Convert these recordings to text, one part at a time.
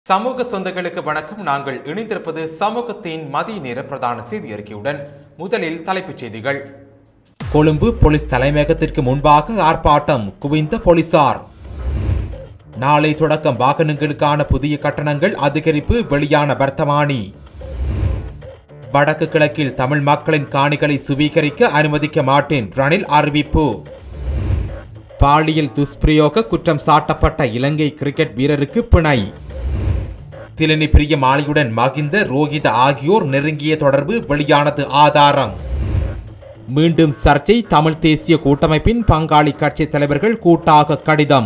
சமூக சொந்தங்களுக்கு வணக்கம் நாங்கள் இணைந்திருப்பது சமூகத்தின் மதிய நேர பிரதான செய்தி அறிக்கையுடன் முதலில் தலைப்புச் செய்திகள் கொழும்பு போலீஸ் தலைமையகத்திற்கு முன்பாக ஆர்ப்பாட்டம் குவிந்த போலீசார் நாளை தொடக்கம் வாகனங்களுக்கான புதிய கட்டணங்கள் அதிகரிப்பு வெளியான வர்த்தமானி வடக்கு கிழக்கில் தமிழ் மக்களின் காணிகளை சுவீகரிக்க அனுமதிக்க மாட்டேன் ரணில் அறிவிப்பு பாலியல் துஷ்பிரயோக குற்றம் சாட்டப்பட்ட இலங்கை கிரிக்கெட் வீரருக்கு பிணை திலனி பிரிய மாலியுடன் மகிந்த ரோஹித ஆகியோர் நெருங்கிய தொடர்பு வெளியானது ஆதாரம் மீண்டும் சர்ச்சை தமிழ் தேசிய கூட்டமைப்பின் பங்காளி கட்சி தலைவர்கள் கூட்டாக கடிதம்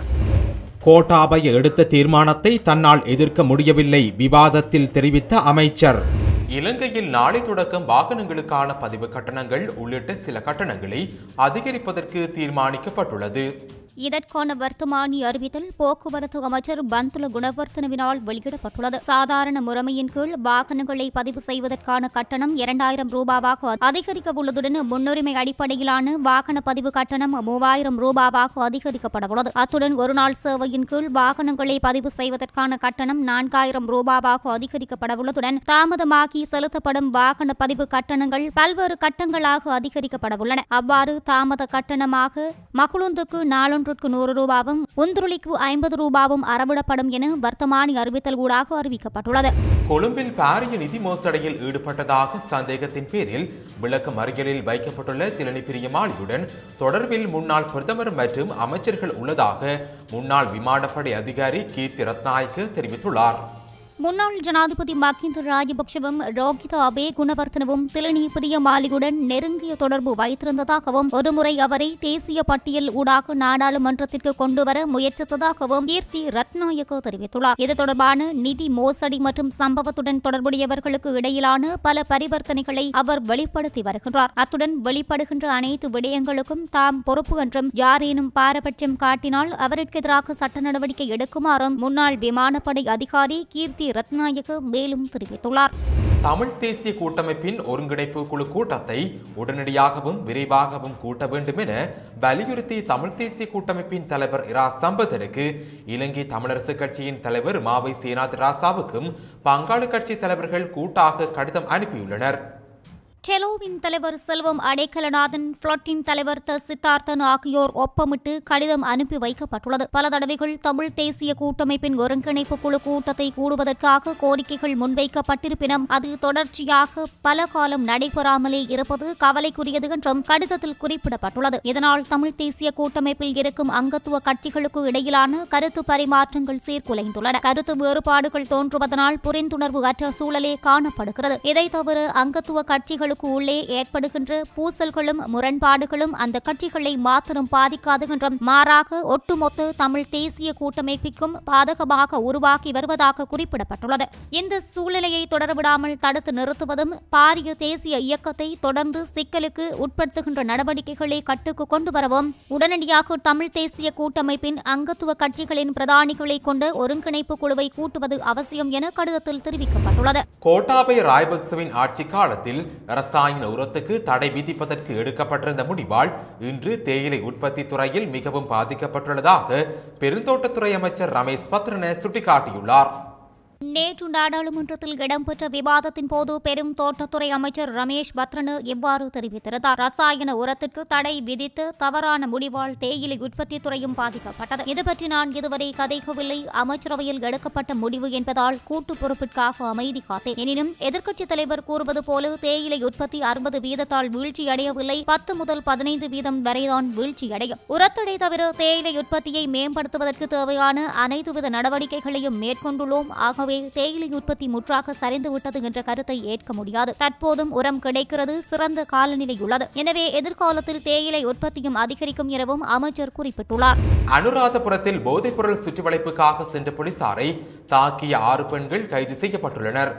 கோட்டாபய எடுத்த தீர்மானத்தை தன்னால் எதிர்க்க முடியவில்லை விவாதத்தில் தெரிவித்த அமைச்சர் இலங்கையில் நாளை தொடக்கம் வாகனங்களுக்கான பதிவு கட்டணங்கள் உள்ளிட்ட சில கட்டணங்களை அதிகரிப்பதற்கு தீர்மானிக்கப்பட்டுள்ளது இதற்கான வர்த்தமானி அறிவித்தல் போக்குவரத்து அமைச்சர் பந்துல குணவர்த்தனவினால் வெளியிடப்பட்டுள்ளது சாதாரண முறைமையின் கீழ் வாகனங்களை பதிவு செய்வதற்கான கட்டணம் இரண்டாயிரம் ரூபாவாக அதிகரிக்க உள்ளதுடன் முன்னுரிமை அடிப்படையிலான வாகன பதிவு கட்டணம் மூவாயிரம் ரூபாவாக அதிகரிக்கப்பட உள்ளது அத்துடன் ஒருநாள் சேவையின் கீழ் வாகனங்களை பதிவு செய்வதற்கான கட்டணம் நான்காயிரம் ரூபாவாக அதிகரிக்கப்பட உள்ளதுடன் தாமதமாகி செலுத்தப்படும் வாகன பதிவு கட்டணங்கள் பல்வேறு கட்டங்களாக அதிகரிக்கப்பட உள்ளன அவ்வாறு தாமத கட்டணமாக மகுழுந்துக்கு நாளொன்று ஒன்றுக்கு நூறு ரூபாவும் உந்துருளிக்கு ஐம்பது ரூபாவும் அறவிடப்படும் என வர்த்தமானி அறிவித்தல் ஊடாக அறிவிக்கப்பட்டுள்ளது கொழும்பில் பாரிய நிதி மோசடியில் ஈடுபட்டதாக சந்தேகத்தின் பேரில் விளக்க மறியலில் வைக்கப்பட்டுள்ள திலனி பிரியமாளியுடன் தொடர்பில் முன்னாள் பிரதமர் மற்றும் அமைச்சர்கள் உள்ளதாக முன்னாள் விமானப்படை அதிகாரி கீர்த்தி ரத்நாயக்க தெரிவித்துள்ளார் முன்னாள் ஜனாதிபதி மஹிந்த ராஜபக்சவும் ரோகித அபே குணவர்த்தனவும் திலனி பிரியமாலியுடன் நெருங்கிய தொடர்பு வைத்திருந்ததாகவும் ஒருமுறை அவரை தேசிய பட்டியல் ஊடாக நாடாளுமன்றத்திற்கு கொண்டுவர முயற்சித்ததாகவும் கீர்த்தி ரத்நாயக்க தெரிவித்துள்ளார் இது தொடர்பான நிதி மோசடி மற்றும் சம்பவத்துடன் தொடர்புடையவர்களுக்கு இடையிலான பல பரிவர்த்தனைகளை அவர் வெளிப்படுத்தி வருகின்றார் அத்துடன் வெளிப்படுகின்ற அனைத்து விடயங்களுக்கும் தாம் பொறுப்பு என்றும் யாரேனும் பாரபட்சம் காட்டினால் அவருக்கு எதிராக சட்ட நடவடிக்கை எடுக்குமாறும் முன்னாள் விமானப்படை அதிகாரி கீர்த்தி ரத்நாயக மேலும் தெரிவித்துள்ளார் தமிழ் தேசிய கூட்டமைப்பின் ஒருங்கிணைப்பு குழு கூட்டத்தை உடனடியாகவும் விரைவாகவும் கூட்ட வேண்டும் என வலியுறுத்தி தமிழ் தேசிய கூட்டமைப்பின் தலைவர் இரா சம்பதனுக்கு இலங்கை தமிழரசு கட்சியின் தலைவர் மாவை சேனாத் ராசாவுக்கும் பங்காளி கட்சி தலைவர்கள் கூட்டாக கடிதம் அனுப்பியுள்ளனர் டெலோவின் தலைவர் செல்வம் அடைக்கலநாதன் புளொட்டின் தலைவர் த சித்தார்த்தன் ஆகியோர் ஒப்பமிட்டு கடிதம் அனுப்பி வைக்கப்பட்டுள்ளது பல தடவைகள் தமிழ் தேசிய கூட்டமைப்பின் ஒருங்கிணைப்பு குழு கூட்டத்தை கூடுவதற்காக கோரிக்கைகள் முன்வைக்கப்பட்டிருப்பினும் அது தொடர்ச்சியாக பல காலம் நடைபெறாமலே இருப்பது கவலைக்குரியது என்றும் கடிதத்தில் குறிப்பிடப்பட்டுள்ளது இதனால் தமிழ் தேசிய கூட்டமைப்பில் இருக்கும் அங்கத்துவ கட்சிகளுக்கு இடையிலான கருத்து பரிமாற்றங்கள் சீர்குலைந்துள்ளன கருத்து வேறுபாடுகள் தோன்றுவதனால் புரிந்துணர்வு அற்ற சூழலே காணப்படுகிறது இதை தவிர அங்கத்துவ கட்சிகளுக்கு கட்சிகளுக்கு உள்ளே ஏற்படுகின்ற பூசல்களும் முரண்பாடுகளும் அந்த கட்சிகளை மாத்திரம் பாதிக்காது என்றும் மாறாக ஒட்டுமொத்த தமிழ் தேசிய கூட்டமைப்பிற்கும் பாதகமாக உருவாக்கி வருவதாக குறிப்பிடப்பட்டுள்ளது இந்த சூழ்நிலையை தொடரவிடாமல் தடுத்து நிறுத்துவதும் பாரிய தேசிய இயக்கத்தை தொடர்ந்து சிக்கலுக்கு உட்படுத்துகின்ற நடவடிக்கைகளை கட்டுக்கு கொண்டு வரவும் உடனடியாக தமிழ் தேசிய கூட்டமைப்பின் அங்கத்துவ கட்சிகளின் பிரதானிகளை கொண்ட ஒருங்கிணைப்பு குழுவை கூட்டுவது அவசியம் என கடிதத்தில் தெரிவிக்கப்பட்டுள்ளது கோட்டாபய ராயபக்சவின் ஆட்சி காலத்தில் ரசாயன உரத்துக்கு தடை விதிப்பதற்கு எடுக்கப்பட்டிருந்த முடிவால் இன்று தேயிலை உற்பத்தி துறையில் மிகவும் பாதிக்கப்பட்டுள்ளதாக பெருந்தோட்டத்துறை அமைச்சர் ரமேஷ் பத்ரன சுட்டிக்காட்டியுள்ளார் நேற்று நாடாளுமன்றத்தில் இடம்பெற்ற விவாதத்தின் போது பெரும் தோட்டத்துறை அமைச்சர் ரமேஷ் பத்ரனு இவ்வாறு தெரிவித்திருந்தார் ரசாயன உரத்திற்கு தடை விதித்து தவறான முடிவால் தேயிலை உற்பத்தி துறையும் பாதிக்கப்பட்டது இது பற்றி நான் இதுவரை கதைக்கவில்லை அமைச்சரவையில் எடுக்கப்பட்ட முடிவு என்பதால் கூட்டு பொறுப்பிற்காக அமைதி காத்தேன் எனினும் எதிர்க்கட்சித் தலைவர் கூறுவது போல தேயிலை உற்பத்தி அறுபது வீதத்தால் வீழ்ச்சியடையவில்லை பத்து முதல் பதினைந்து வீதம் வரைதான் வீழ்ச்சியடையும் உரத்தடை தவிர தேயிலை உற்பத்தியை மேம்படுத்துவதற்கு தேவையான அனைத்துவித நடவடிக்கைகளையும் மேற்கொண்டுள்ளோம் ஆகவே ஆகவே தேயிலை உற்பத்தி முற்றாக சரிந்துவிட்டது என்ற கருத்தை ஏற்க முடியாது தற்போதும் உரம் கிடைக்கிறது சிறந்த காலநிலை உள்ளது எனவே எதிர்காலத்தில் தேயிலை உற்பத்தியும் அதிகரிக்கும் எனவும் அமைச்சர் குறிப்பிட்டுள்ளார் அனுராதபுரத்தில் போதைப்பொருள் சுற்றிவளைப்புக்காக சென்ற போலீசாரை தாக்கிய ஆறு பெண்கள் கைது செய்யப்பட்டுள்ளனர்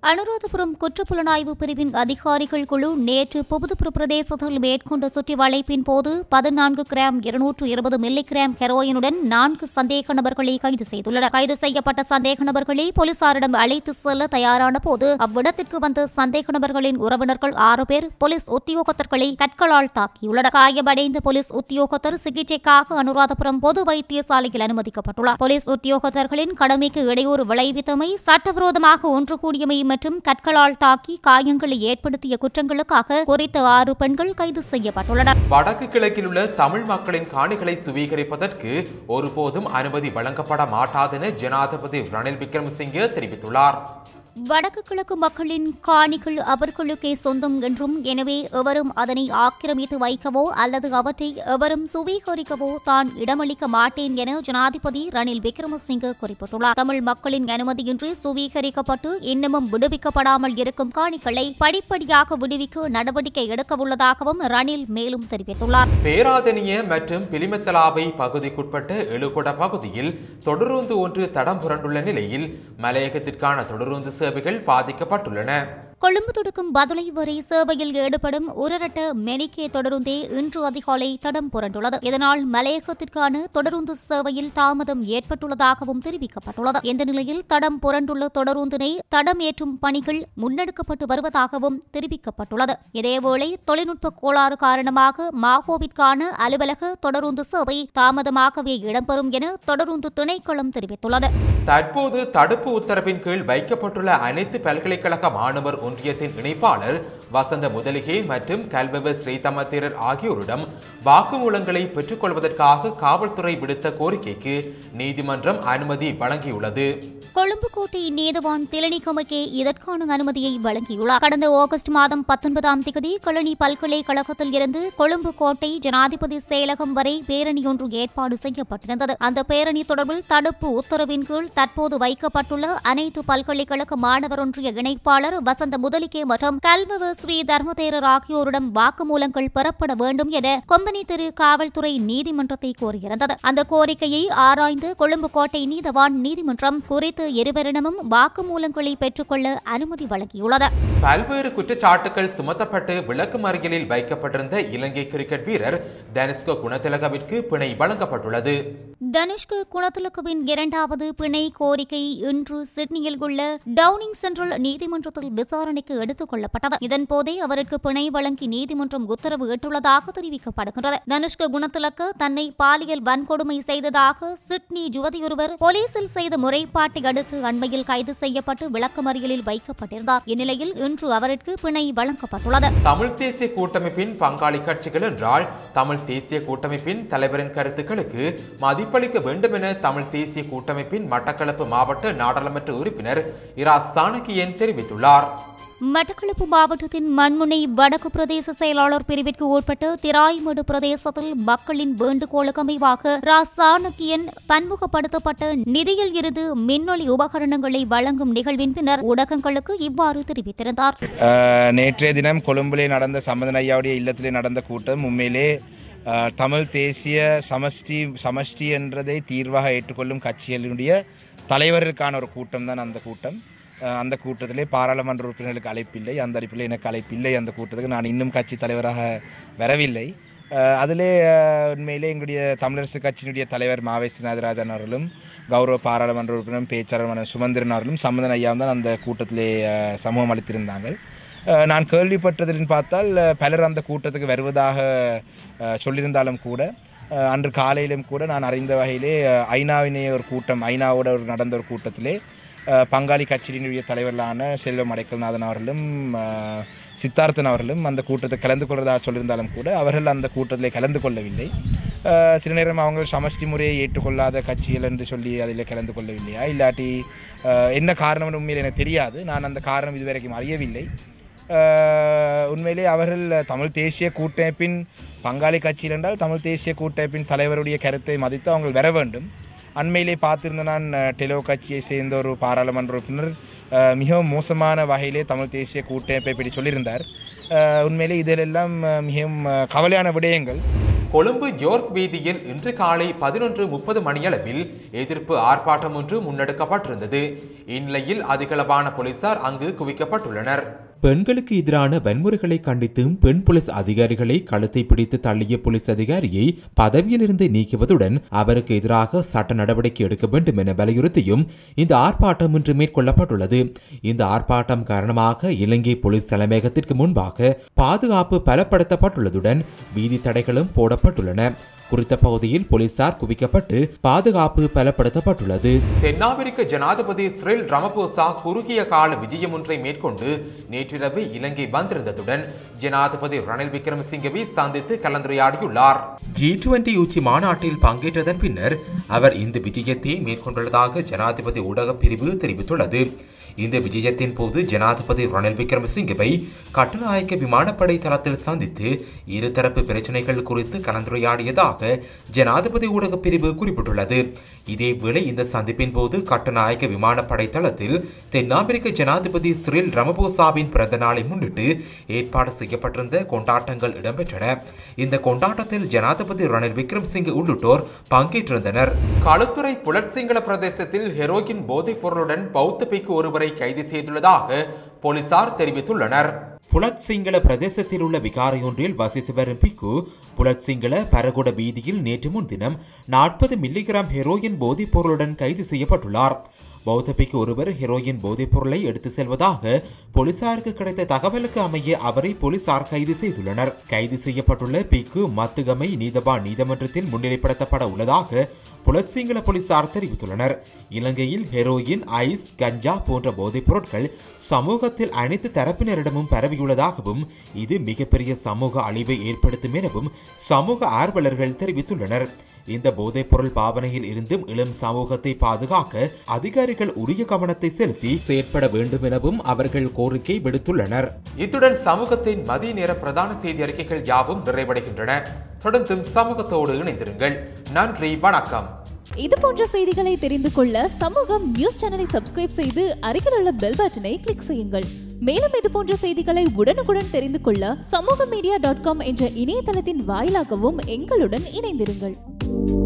அனுராதபுரம் குற்றப்புலனாய்வு பிரிவின் அதிகாரிகள் குழு நேற்று பொதுப்புற பிரதேசத்தில் மேற்கொண்ட சுற்றி வளைப்பின் போது பதினான்கு கிராம் இருநூற்று இருபது மில்லி கிராம் ஹெரோயினுடன் நான்கு சந்தேக நபர்களை கைது செய்துள்ளனர் கைது செய்யப்பட்ட சந்தேக நபர்களை போலீசாரிடம் அழைத்து செல்ல தயாரான போது அவ்விடத்திற்கு வந்த சந்தேக நபர்களின் உறவினர்கள் ஆறு பேர் போலீஸ் உத்தியோகத்தர்களை கற்களால் தாக்கியுள்ளனர் காயமடைந்த போலீஸ் உத்தியோகத்தர் சிகிச்சைக்காக அனுராதபுரம் பொது வைத்தியசாலையில் அனுமதிக்கப்பட்டுள்ளார் போலீஸ் உத்தியோகத்தர்களின் கடமைக்கு இடையூறு விளைவித்தமை சட்டவிரோதமாக ஒன்று கூடியமை மற்றும் கற்களால் தாக்கி காயங்களை ஏற்படுத்திய குற்றங்களுக்காக குறித்த ஆறு பெண்கள் கைது செய்யப்பட்டுள்ளனர் வடக்கு கிழக்கில் உள்ள தமிழ் மக்களின் காணிகளை சுவீகரிப்பதற்கு ஒருபோதும் அனுமதி வழங்கப்பட மாட்டாதென ஜனாதிபதி ரணில் விக்ரமசிங்கே தெரிவித்துள்ளார் வடக்கு கிழக்கு மக்களின் காணிகள் அவர்களுக்கே சொந்தம் என்றும் எனவே எவரும் அதனை ஆக்கிரமித்து வைக்கவோ அல்லது அவற்றை எவரும் சுவீகரிக்கவோ தான் இடமளிக்க மாட்டேன் என ஜனாதிபதி ரணில் விக்ரமசிங்கே குறிப்பிட்டுள்ளார் தமிழ் மக்களின் அனுமதியின்றி சுவீகரிக்கப்பட்டு இன்னமும் விடுவிக்கப்படாமல் இருக்கும் காணிகளை படிப்படியாக விடுவிக்க நடவடிக்கை எடுக்கவுள்ளதாகவும் ரணில் மேலும் தெரிவித்துள்ளார் பேராதனிய மற்றும் பிலிமத்தலாவை பகுதிக்குட்பட்ட எழுகொட பகுதியில் தொடருந்து ஒன்று தடம் புரண்டுள்ள நிலையில் மலையகத்திற்கான தொடருந்து சேவைகள் பாதிக்கப்பட்டுள்ளன கொழும்பு தொடுக்கும் பதுளை வரை சேவையில் ஈடுபடும் உரரட்ட மெனிக்கே தொடருந்தே இன்று அதிகாலை தடம் புரண்டுள்ளது இதனால் மலையகத்திற்கான தொடருந்து சேவையில் தாமதம் ஏற்பட்டுள்ளதாகவும் தெரிவிக்கப்பட்டுள்ளது இந்த நிலையில் தடம் புரண்டுள்ள தொடருந்தினை தடம் ஏற்றும் பணிகள் முன்னெடுக்கப்பட்டு வருவதாகவும் தெரிவிக்கப்பட்டுள்ளது இதேவேளை தொழில்நுட்ப கோளாறு காரணமாக மாகோவிற்கான அலுவலக தொடருந்து சேவை தாமதமாகவே இடம்பெறும் என தொடருந்து திணைக்களம் தெரிவித்துள்ளது தற்போது தடுப்பு உத்தரவின் கீழ் வைக்கப்பட்டுள்ள அனைத்து பல்கலைக்கழக மாணவர் ஒன்றியத்தின் இணைப்பாளர் வசந்த முதலிகே மற்றும் கல்வெவ ஸ்ரீதமத்திரர் ஆகியோரிடம் வாக்குமூலங்களை பெற்றுக்கொள்வதற்காக காவல்துறை விடுத்த கோரிக்கைக்கு நீதிமன்றம் அனுமதி வழங்கியுள்ளது கொழும்பு கோட்டை நீதவான் திலனிகமக்கே இதற்கான அனுமதியை வழங்கியுள்ளார் கடந்த ஆகஸ்ட் மாதம் பத்தொன்பதாம் தேதி கழனி பல்கலைக்கழகத்தில் இருந்து கொழும்பு கோட்டை ஜனாதிபதி செயலகம் வரை பேரணி ஒன்று ஏற்பாடு செய்யப்பட்டிருந்தது அந்த பேரணி தொடர்பில் தடுப்பு உத்தரவின் கீழ் தற்போது வைக்கப்பட்டுள்ள அனைத்து பல்கலைக்கழக மாணவர் ஒன்றிய இணைப்பாளர் வசந்த முதலிகே மற்றும் கல்வவ ஸ்ரீ தர்மதேரர் ஆகியோரிடம் வாக்குமூலங்கள் பெறப்பட வேண்டும் என கொம்பனி தெரு காவல்துறை நீதிமன்றத்தை கோரியிருந்தது அந்த கோரிக்கையை ஆராய்ந்து கொழும்பு கோட்டை நீதவான் நீதிமன்றம் குறித்து இருவரிடமும் வாக்குமூலங்களை பெற்றுக்கொள்ள அனுமதி வழங்கியுள்ளது பல்வேறு குற்றச்சாட்டுகள் சுமத்தப்பட்டு விளக்குமறியலில் வைக்கப்பட்டிருந்த இலங்கை கிரிக்கெட் வீரர் தனிஷ்க குணதிலகவிற்கு பிணை வழங்கப்பட்டுள்ளது தனுஷ்கு குணத்திலக்குவின் இரண்டாவது பிணை கோரிக்கை இன்று சிட்னியில் உள்ள டவுனிங் சென்ட்ரல் நீதிமன்றத்தில் விசாரணைக்கு எடுத்துக் கொள்ளப்பட்டது இதன்போதே அவருக்கு பிணை வழங்கி நீதிமன்றம் உத்தரவு இட்டுள்ளதாக தெரிவிக்கப்படுகிறது தனுஷ்கு குணத்திலக்கு தன்னை பாலியல் வன்கொடுமை செய்ததாக சிட்னி யுவதியொருவர் போலீசில் செய்த முறைப்பாட்டை அடுத்து அண்மையில் கைது செய்யப்பட்டு விளக்கமறியலில் வைக்கப்பட்டிருந்தார் இந்நிலையில் இன்று அவருக்கு பிணை வழங்கப்பட்டுள்ளது தமிழ் தேசிய கூட்டமைப்பின் பங்காளி கட்சிகள் என்றால் தமிழ் தேசிய கூட்டமைப்பின் தலைவரின் கருத்துக்களுக்கு மதிப்பளிக்க வேண்டும் என தமிழ் தேசிய கூட்டமைப்பின் மட்டக்களப்பு மாவட்ட நாடாளுமன்ற உறுப்பினர் இரா சாணக்கியன் தெரிவித்துள்ளார் மட்டக்களப்பு மாவட்டத்தின் மண்முனை வடக்கு பிரதேச செயலாளர் பிரிவிற்கு உட்பட்ட திராய்மடு பிரதேசத்தில் மக்களின் வேண்டுகோளுக்கு அமைவாக ரா சாணக்கியன் பன்முகப்படுத்தப்பட்ட நிதியில் இருந்து மின்னொளி உபகரணங்களை வழங்கும் நிகழ்வின் பின்னர் ஊடகங்களுக்கு இவ்வாறு தெரிவித்திருந்தார் அஹ், நேற்றைய தினம் கொழும்பிலே நடந்த சம்பந்தன் ஐயாவுடைய இல்லத்திலே நடந்த கூட்டம் உண்மையிலே அஹ், தமிழ் தேசிய சமஷ்டி சமஷ்டி என்றதை தீர்வாக ஏற்றுக்கொள்ளும் கட்சிகளினுடைய தலைவர்களுக்கான ஒரு கூட்டம் தான் அந்த கூட்டம் அஹ், அந்த கூட்டத்திலே பாராளுமன்ற உறுப்பினர்களுக்கு அழைப்பில்லை அந்த அழைப்பில் எனக்கு அழைப்பில்லை அந்த கூட்டத்துக்கு நான் இன்னும் கட்சி தலைவராக வரவில்லை அஹ், அதிலே அஹ், உண்மையிலே எங்களுடைய தமிழரசு கட்சியினுடைய தலைவர் மாவை ஸ்ரீநாதராஜன் அவர்களும் கௌரவ பாராளுமன்ற உறுப்பினரும் பேச்சாளர் சுமந்திரன் அவர்களும் சம்பந்தன் ஐயாவும் தான் அந்த கூட்டத்திலே அஹ், சமூகம் அளித்திருந்தாங்க அஹ், நான் கேள்விப்பட்டதில் பார்த்தால் அஹ், பலர் அந்த கூட்டத்துக்கு வருவதாக அஹ், சொல்லியிருந்தாலும் கூட அஹ், அன்று காலையிலும் கூட நான் அறிந்த வகையிலே அஹ், ஐநாவினே ஒரு கூட்டம் ஐநாவோட ஒரு நடந்த ஒரு கூட்டத்திலே அஹ், பங்காளி கட்சியினுடைய தலைவர்களான செல்வம் அடைக்கல்நாதன் அவர்களும் அஹ், சித்தார்த்தன் அவர்களும் அந்த கூட்டத்தை கலந்து கொள்வதாக சொல்லியிருந்தாலும் கூட அவர்கள் அந்த கூட்டத்தில் கலந்து கொள்ளவில்லை அஹ், சில நேரம் அவங்க சமஷ்டி முறையை ஏற்றுக்கொள்ளாத கட்சிகள் என்று சொல்லி அதில் கலந்து கொள்ளவில்லையா இல்லாட்டி அஹ், என்ன காரணம் உண்மையில் எனக்கு தெரியாது நான் அந்த காரணம் இதுவரைக்கும் அறியவில்லை அஹ், உண்மையிலே அவர்கள் தமிழ் தேசிய கூட்டமைப்பின் பங்காளி கட்சியில் என்றால் தமிழ் தேசிய கூட்டமைப்பின் தலைவருடைய கருத்தை மதித்து அவங்க வர வேண்டும் அண்மையிலே பார்த்திருந்த நான் அஹ், டெலோ கட்சியை சேர்ந்த ஒரு பாராளுமன்ற உறுப்பினர் அஹ், மிகவும் மோசமான வகையிலே தமிழ் தேசிய கூட்டமைப்பை பற்றி சொல்லியிருந்தார் அஹ், உண்மையிலே இதிலெல்லாம் அஹ், மிகவும் அஹ், கவலையான விடயங்கள் கொழும்பு ஜோர்க் வீதியில் இன்று காலை பதினொன்று முப்பது மணியளவில் எதிர்ப்பு ஆர்ப்பாட்டம் ஒன்று முன்னெடுக்கப்பட்டிருந்தது இந்நிலையில் அதிகளவான போலீசார் அங்கு குவிக்கப்பட்டுள்ளனர் பெண்களுக்கு எதிரான வன்முறைகளை கண்டித்தும் பெண் போலீஸ் அதிகாரிகளை கழுத்தை பிடித்து தள்ளிய போலீஸ் அதிகாரியை பதவியிலிருந்து நீக்குவதுடன் அவருக்கு எதிராக சட்ட நடவடிக்கை எடுக்க வேண்டும் என வலியுறுத்தியும் இந்த ஆர்ப்பாட்டம் இன்று மேற்கொள்ளப்பட்டுள்ளது இந்த ஆர்ப்பாட்டம் காரணமாக இலங்கை போலீஸ் தலைமையகத்திற்கு முன்பாக பாதுகாப்பு பலப்படுத்தப்பட்டுள்ளதுடன் வீதி தடைகளும் போடப்பட்டுள்ளன குறித்த பகுதியில் போலீசார் குவிக்கப்பட்டு பாதுகாப்பு பலப்படுத்தப்பட்டுள்ளது தென்னாப்பிரிக்க ஜனாதிபதி சிறில் ரமபோசா குறுகிய கால விஜயம் ஒன்றை மேற்கொண்டு நேற்றிரவு இலங்கை வந்திருந்ததுடன் ஜனாதிபதி ரணில் விக்ரமசிங்கவை சந்தித்து கலந்துரையாடியுள்ளார் ஜி டுவெண்டி உச்சி மாநாட்டில் பங்கேற்றதன் பின்னர் அவர் இந்த விஜயத்தை மேற்கொண்டுள்ளதாக ஜனாதிபதி ஊடகப் பிரிவு தெரிவித்துள்ளது இந்த விஜயத்தின் போது ஜனாதிபதி ரணில் விக்ரமசிங்கவை கட்டுநாயக்க விமானப்படை தளத்தில் சந்தித்து இருதரப்பு பிரச்சினைகள் குறித்து கலந்துரையாடியதாக ஜனாதிபதி ஊடகப் பிரிவு குறிப்பிட்டுள்ளது இதேவேளை இந்த சந்திப்பின் போது கட்டுநாயக்க விமானப்படை தளத்தில் தென்னாப்பிரிக்க ஜனாதிபதி சிறில் ரமபோசாவின் பிறந்த நாளை முன்னிட்டு ஏற்பாடு செய்யப்பட்டிருந்த கொண்டாட்டங்கள் இடம்பெற்றன இந்த கொண்டாட்டத்தில் ஜனாதிபதி ரணில் விக்ரம்சிங் உள்ளிட்டோர் பங்கேற்றிருந்தனர் களுத்துறை புலட்சிங்கள பிரதேசத்தில் ஹெரோயின் போதைப் பொருளுடன் பௌத்த பிக்கு ஒருவரை கைது செய்துள்ளதாக போலீசார் தெரிவித்துள்ளனர் புலத் சிங்கள பிரதேசத்தில் உள்ள விகாரையொன்றில் வசித்து வரும் பிக்கு புலத் சிங்கள பரகுட வீதியில் நேற்று முன்தினம் நாற்பது மில்லிகிராம் ஹெரோயின் போதைப் பொருளுடன் கைது செய்யப்பட்டுள்ளார் பௌத்த பிக்கு ஒருவர் ஹெரோயின் போதைப் பொருளை எடுத்து செல்வதாக போலீசாருக்கு கிடைத்த தகவலுக்கு அமைய அவரை போலீசார் கைது செய்துள்ளனர் கைது செய்யப்பட்டுள்ள பிக்கு மத்துகமை நீதவான் நீதிமன்றத்தில் முன்னிலைப்படுத்தப்பட உள்ளதாக புலத்சிங்கள போலீசார் தெரிவித்துள்ளனர் இலங்கையில் ஹெரோயின் ஐஸ் கஞ்சா போன்ற போதைப் பொருட்கள் சமூகத்தில் அனைத்து தரப்பினரிடமும் பரவியுள்ளதாகவும் இது மிகப்பெரிய சமூக அழிவை ஏற்படுத்தும் எனவும் சமூக ஆர்வலர்கள் தெரிவித்துள்ளனர் இந்த போதைப் பொருள் பாவனையில் இருந்தும் இளம் சமூகத்தை பாதுகாக்க அதிகாரிகள் உரிய கவனத்தை செலுத்தி செயற்பட வேண்டும் எனவும் அவர்கள் கோரிக்கை விடுத்துள்ளனர் இத்துடன் சமூகத்தின் மதிய நேர பிரதான செய்தி அறிக்கைகள் யாவும் நிறைவடைகின்றன தொடர்ந்தும் சமூகத்தோடு இணைந்திருங்கள் நன்றி வணக்கம் இது போன்ற செய்திகளை தெரிந்து கொள்ள சமூகம் நியூஸ் சேனலை சப்ஸ்கிரைப் செய்து அருகில் உள்ள பெல் பட்டனை கிளிக் செய்யுங்கள் மேலும் இது போன்ற செய்திகளை உடனுக்குடன் தெரிந்து கொள்ள சமூக மீடியா டாட் காம் என்ற இணையதளத்தின் வாயிலாகவும் எங்களுடன் இணைந்திருங்கள்